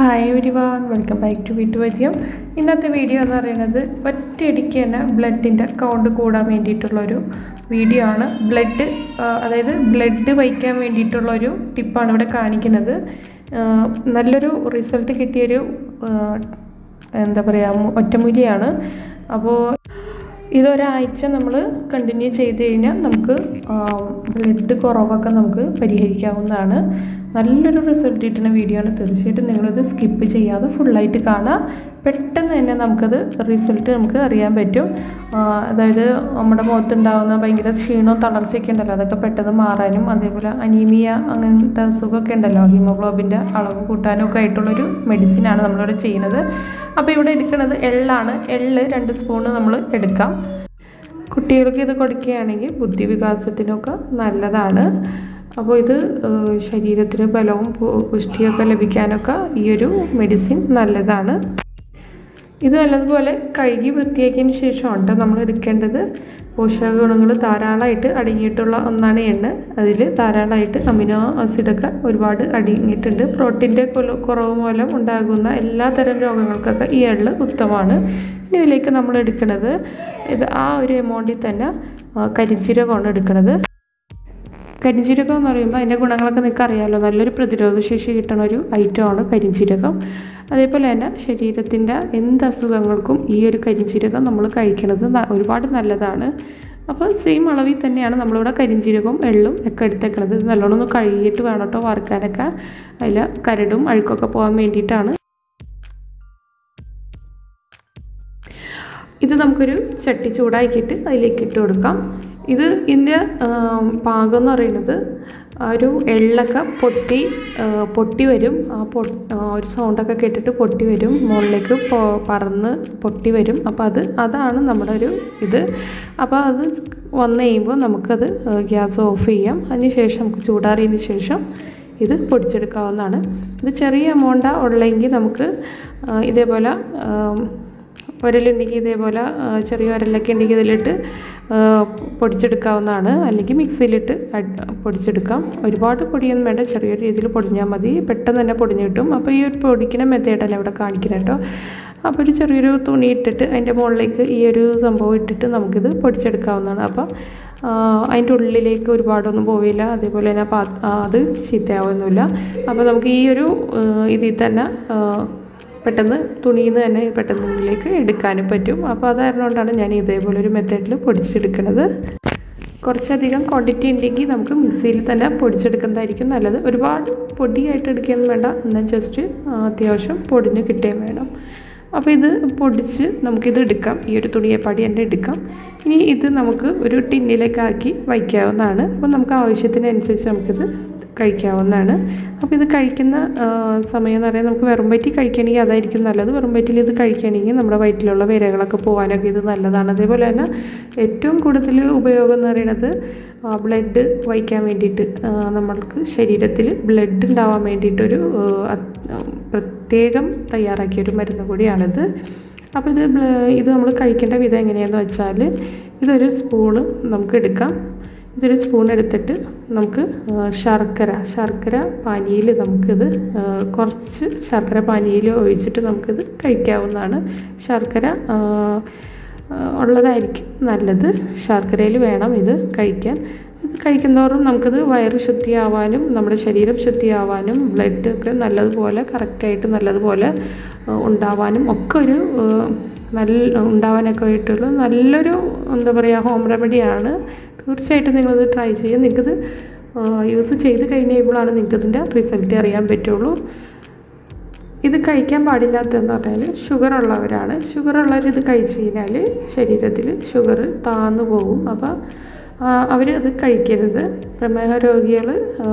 hi everyone welcome back to വീട്ടു വൈദ്യം ഇന്നത്തെ വീഡിയോ എന്ന് പറയുന്നത് ഒറ്റയടിക്ക് തന്നെ ബ്ലഡിൻ്റെ കൗണ്ട് കൂടാൻ വേണ്ടിയിട്ടുള്ളൊരു വീഡിയോ ആണ് ബ്ലഡ് അതായത് ബ്ലഡ് വയ്ക്കാൻ വേണ്ടിയിട്ടുള്ളൊരു ടിപ്പാണ് ഇവിടെ കാണിക്കുന്നത് ആ, നല്ലൊരു റിസൾട്ട് കിട്ടിയൊരു ആ, എന്താ പറയുക ഒറ്റമൂലിയാണ് അപ്പോൾ ഇതൊരാഴ്ച നമ്മൾ കണ്ടിന്യൂ ചെയ്ത് കഴിഞ്ഞാൽ നമുക്ക് ബ്ലഡ് കുറവൊക്കെ നമുക്ക് പരിഹരിക്കാവുന്നതാണ് നല്ലൊരു റിസൾട്ട് കിട്ടുന്ന വീഡിയോ ആണ് തീർച്ചയായിട്ടും നിങ്ങളിത് സ്കിപ്പ് ചെയ്യാതെ ഫുള്ളായിട്ട് കാണുക പെട്ടെന്ന് തന്നെ നമുക്കത് റിസൾട്ട് നമുക്ക് അറിയാൻ പറ്റും ആ, അതായത് നമ്മുടെ മുഖത്തുണ്ടാകുന്ന ഭയങ്കര ക്ഷീണവും തളർച്ചയൊക്കെ ഉണ്ടല്ലോ അതൊക്കെ പെട്ടെന്ന് മാറാനും അതേപോലെ അനീമിയ അങ്ങനത്തെ അസുഖമൊക്കെ ഉണ്ടല്ലോ ഹീമോഗ്ലോബിൻ്റെ അളവ് കൂട്ടാനും ഒക്കെ ആയിട്ടുള്ളൊരു മെഡിസിനാണ് നമ്മളിവിടെ ചെയ്യുന്നത് അപ്പോൾ ഇവിടെ എടുക്കുന്നത് എള്ളാണ് എള്ള് രണ്ട് സ്പൂണ് നമ്മൾ എടുക്കാം കുട്ടികൾക്ക് ഇത് കൊടുക്കുകയാണെങ്കിൽ ബുദ്ധിവികാസത്തിനൊക്കെ നല്ലതാണ് അപ്പോൾ ഇത് ഏഹ്, ശരീരത്തിന് ബലവും പു- പുഷ്ടിയൊക്കെ ലഭിക്കാനൊക്കെ ഈ ഒരു മെഡിസിൻ നല്ലതാണ് ഇത് നല്ലതുപോലെ കഴുകി വൃത്തിയാക്കിയതിന് ശേഷമാണ് കേട്ടോ നമ്മൾ എടുക്കേണ്ടത് പോഷക ഗുണങ്ങൾ ധാരാളമായിട്ട് അടങ്ങിയിട്ടുള്ള ഒന്നാണ് എണ്ണ അതിൽ ധാരാളമായിട്ട് അമിനോ ആസിഡൊക്കെ ഒരുപാട് അടങ്ങിയിട്ടുണ്ട് പ്രോട്ടീൻ്റെ കുറവ് മൂലം ഉണ്ടാകുന്ന എല്ലാ തരം രോഗങ്ങൾക്കൊക്കെ ഈ എള്ള് ഉത്തമമാണ് ഇനി ഇതിലേക്ക് നമ്മൾ എടുക്കുന്നത് ഇത് ആ ഒരു എമൗണ്ടിൽ തന്നെ ആ, കരിഞ്ജീരകമാണ് എടുക്കുന്നത് കരിഞ്ജീരകം എന്ന് പറയുമ്പോൾ അതിൻ്റെ ഗുണങ്ങളൊക്കെ നിങ്ങൾക്ക് അറിയാമല്ലോ നല്ലൊരു പ്രതിരോധശേഷി കിട്ടുന്ന ഒരു ഐറ്റമാണ് കരിഞ്ജീരകം അതേപോലെ തന്നെ ശരീരത്തിൻ്റെ എന്ത് അസുഖങ്ങൾക്കും ഈ ഒരു കരിഞ്ജീരകം നമ്മൾ കഴിക്കുന്നത് ന- ഒരുപാട് നല്ലതാണ് അപ്പോൾ സെയിം അളവിൽ തന്നെയാണ് നമ്മളിവിടെ കരിഞ്ജീരകവും എള്ളും ഒക്കെ എടുത്തേക്കണത് ഇത് നല്ലോണം ഒന്ന് കഴുകിയിട്ട് വേണം കേട്ടോ വറുക്കാനൊക്കെ അതിൽ കരടും അഴുക്കൊക്കെ പോകാൻ വേണ്ടിയിട്ടാണ് ഇത് നമുക്കൊരു ചട്ടി ചൂടാക്കിയിട്ട് അതിലേക്ക് ഇട്ട് കൊടുക്കാം ഇത് ഇതിൻ്റെ ആം, പാകം എന്ന് പറയുന്നത് ആ ഒരു എള്ളൊക്കെ പൊട്ടി ആ, പൊട്ടി വരും ആ പൊ ആ, ഒരു സൗണ്ടൊക്കെ കേട്ടിട്ട് പൊട്ടി വരും മുകളിലേക്ക് പൊ- പറന്ന് പൊട്ടി വരും അപ്പോൾ അത് അതാണ് നമ്മുടെ ഒരു ഇത് അപ്പോൾ അത് വന്നു കഴിയുമ്പോൾ നമുക്കത് ഗ്യാസ് ഓഫ് ചെയ്യാം അതിന് ശേഷം നമുക്ക് ചൂടാറിയതിന് ശേഷം ഇത് പൊടിച്ചെടുക്കാവുന്നതാണ് ഇത് ചെറിയ എമൗണ്ടാണ് ഉള്ളെങ്കിൽ നമുക്ക് ആ, ഇതേപോലെ ആം, ഉരലുണ്ടെങ്കിൽ ഇതേപോലെ ആ, ചെറിയ ഉരലൊക്കെ ഉണ്ടെങ്കിൽ ഇതിലിട്ട് ആ, പൊടിച്ചെടുക്കാവുന്നതാണ് അല്ലെങ്കിൽ മിക്സിയിലിട്ട് അഡ്- പൊടിച്ചെടുക്കാം ഒരുപാട് പൊടിയൊന്നും വേണ്ട ചെറിയൊരു രീതിയിൽ പൊടിഞ്ഞാൽ മതി പെട്ടെന്ന് തന്നെ പൊടിഞ്ഞ് കിട്ടും അപ്പോൾ ഈ ഒരു പൊടിക്കുന്ന മെത്തേഡല്ല ഇവിടെ കാണിക്കുന്നത് കേട്ടോ അപ്പോൾ ഒരു ചെറിയൊരു തുണി ഇട്ടിട്ട് അതിൻ്റെ മുകളിലേക്ക് ഈ ഒരു സംഭവം ഇട്ടിട്ട് നമുക്കിത് പൊടിച്ചെടുക്കാവുന്നതാണ് അപ്പോൾ ആ, അതിൻ്റെ ഉള്ളിലേക്ക് ഒരുപാടൊന്നും പോവില്ല അതേപോലെ തന്നെ പാ ആ, അത് ചീത്തയാവുന്നില്ല അപ്പോൾ നമുക്ക് ഈ ഒരു ആ, ഇതിൽ തന്നെ ആ, പെട്ടെന്ന് തുണിയിൽ നിന്ന് തന്നെ പെട്ടെന്ന് ഉള്ളിലേക്ക് എടുക്കാനും പറ്റും അപ്പോൾ അത് കാരണം കൊണ്ടാണ് ഞാൻ ഇതേപോലെ ഒരു മെത്തേഡിൽ പൊടിച്ചെടുക്കുന്നത് കുറച്ചധികം ക്വാണ്ടിറ്റി ഉണ്ടെങ്കിൽ നമുക്ക് മിക്സിയിൽ തന്നെ പൊടിച്ചെടുക്കുന്നതായിരിക്കും നല്ലത് ഒരുപാട് പൊടിയായിട്ട് എടുക്കുകയൊന്നും വേണ്ട എന്നാൽ ജസ്റ്റ് അത്യാവശ്യം പൊടിഞ്ഞ് കിട്ടുകയും വേണം അപ്പോൾ ഇത് പൊടിച്ച് നമുക്കിത് എടുക്കാം ഈ ഒരു തുണിയെപ്പാടി തന്നെ എടുക്കാം ഇനി ഇത് നമുക്ക് ഒരു ടിന്നിലേക്ക് ആക്കി വയ്ക്കാവുന്നതാണ് അപ്പോൾ നമുക്ക് ആവശ്യത്തിനനുസരിച്ച് നമുക്കിത് കഴിക്കാവുന്നതാണ് അപ്പോൾ ഇത് കഴിക്കുന്ന ആ, സമയം എന്ന് പറയുന്നത് നമുക്ക് വെറും വയറ്റിൽ കഴിക്കുകയാണെങ്കിൽ അതായിരിക്കും നല്ലത് വെറും വയറ്റിൽ ഇത് കഴിക്കുകയാണെങ്കിൽ നമ്മുടെ വയറ്റിലുള്ള വിരകളൊക്കെ പോകാനൊക്കെ ഇത് നല്ലതാണ് അതേപോലെ തന്നെ ഏറ്റവും കൂടുതൽ ഉപയോഗം എന്ന് പറയുന്നത് ബ്ലഡ് വഹിക്കാൻ വേണ്ടിയിട്ട് ആ, നമ്മൾക്ക് ശരീരത്തിൽ ബ്ലഡ് ഉണ്ടാവാൻ വേണ്ടിയിട്ടൊരു ആ, അത്- പ്രത്യേകം തയ്യാറാക്കിയ ഒരു മരുന്ന് കൂടിയാണിത് അപ്പോൾ ഇത് ബ്ല- ഇത് നമ്മൾ കഴിക്കേണ്ട വിധം എങ്ങനെയാണെന്ന് വെച്ചാൽ ഇതൊരു സ്പൂണ് നമുക്ക് എടുക്കാം ഇതൊരു സ്പൂൺ എടുത്തിട്ട് നമുക്ക് ആ, ശർക്കര ശർക്കര പാനിയിൽ നമുക്കിത് ആ, കുറച്ച് ശർക്കര പാനിയിൽ ഒഴിച്ചിട്ട് നമുക്കിത് കഴിക്കാവുന്നതാണ് ശർക്കര ആ, ആ, ഉള്ളതായിരിക്കും നല്ലത് ശർക്കരയിൽ വേണം ഇത് കഴിക്കാൻ ഇത് കഴിക്കുന്നതോറും നമുക്കിത് വയറ് ശുദ്ധിയാവാനും നമ്മുടെ ശരീരം ശുദ്ധിയാവാനും ബ്ലഡ് ഒക്കെ നല്ലതുപോലെ കറക്റ്റായിട്ട് നല്ലതുപോലെ ആ, ഉണ്ടാവാനും ഒക്കെ ഒരു ആ, നല്ല ഉണ്ടാവാനൊക്കെ ആയിട്ടുള്ള നല്ലൊരു എന്താ പറയുക ഹോം റെമഡിയാണ് തീർച്ചയായിട്ടും നിങ്ങളിത് ട്രൈ ചെയ്യുക നിങ്ങൾക്കിത് യൂസ് ചെയ്ത് കഴിഞ്ഞ് കഴിയുമ്പോഴാണ് നിങ്ങൾക്കിതിൻ്റെ റിസൾട്ട് അറിയാൻ പറ്റുള്ളൂ ഇത് കഴിക്കാൻ പാടില്ലാത്തതെന്ന് പറഞ്ഞാൽ ഷുഗർ ഉള്ളവരാണ് ഷുഗർ ഉള്ളവർ ഇത് കഴിച്ച് കഴിഞ്ഞാൽ ശരീരത്തിൽ ഷുഗർ താന്നു പോകും അപ്പോൾ അവർ ഇത് കഴിക്കരുത് പ്രമേഹ രോഗികൾ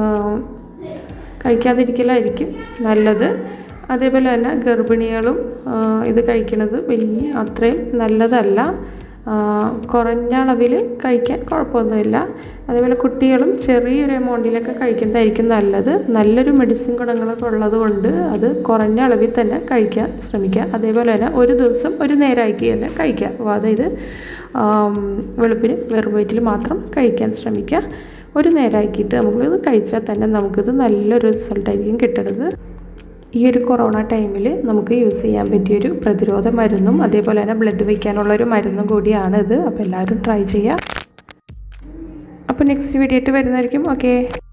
കഴിക്കാതിരിക്കലായിരിക്കും നല്ലത് അതേപോലെ തന്നെ ഗർഭിണികളും ആ, ഇത് കഴിക്കുന്നത് വലിയ അത്രയും നല്ലതല്ല ആ, കുറഞ്ഞ അളവിൽ കഴിക്കാൻ കുഴപ്പമൊന്നുമില്ല അതേപോലെ കുട്ടികളും ചെറിയൊരു എമൗണ്ടിലൊക്കെ കഴിക്കുന്നതായിരിക്കും നല്ലത് നല്ലൊരു മെഡിസിൻ ഗുണങ്ങളൊക്കെ ഉള്ളത് കൊണ്ട് അത് കുറഞ്ഞ അളവിൽ തന്നെ കഴിക്കാൻ ശ്രമിക്കുക അതേപോലെ തന്നെ ഒരു ദിവസം ഒരു നേരമാക്കി തന്നെ കഴിക്കുക അപ്പോൾ അതായത് ആം, വെളുപ്പിന് വെറും വയറ്റിൽ മാത്രം കഴിക്കാൻ ശ്രമിക്കുക ഒരു നേരമാക്കിയിട്ട് നമുക്കിത് കഴിച്ചാൽ തന്നെ നമുക്കിത് നല്ലൊരു റിസൾട്ടായിരിക്കും കിട്ടുന്നത് ഈ ഒരു കൊറോണ ടൈമിൽ നമുക്ക് യൂസ് ചെയ്യാൻ പറ്റിയൊരു പ്രതിരോധ മരുന്നും അതേപോലെ തന്നെ ബ്ലഡ് വയ്ക്കാനുള്ളൊരു മരുന്നും കൂടിയാണ് ഇത് അപ്പോൾ എല്ലാവരും ട്രൈ ചെയ്യുക അപ്പോൾ നെക്സ്റ്റ് വീഡിയോ ആയിട്ട് വരുന്നതായിരിക്കും ഓക്കെ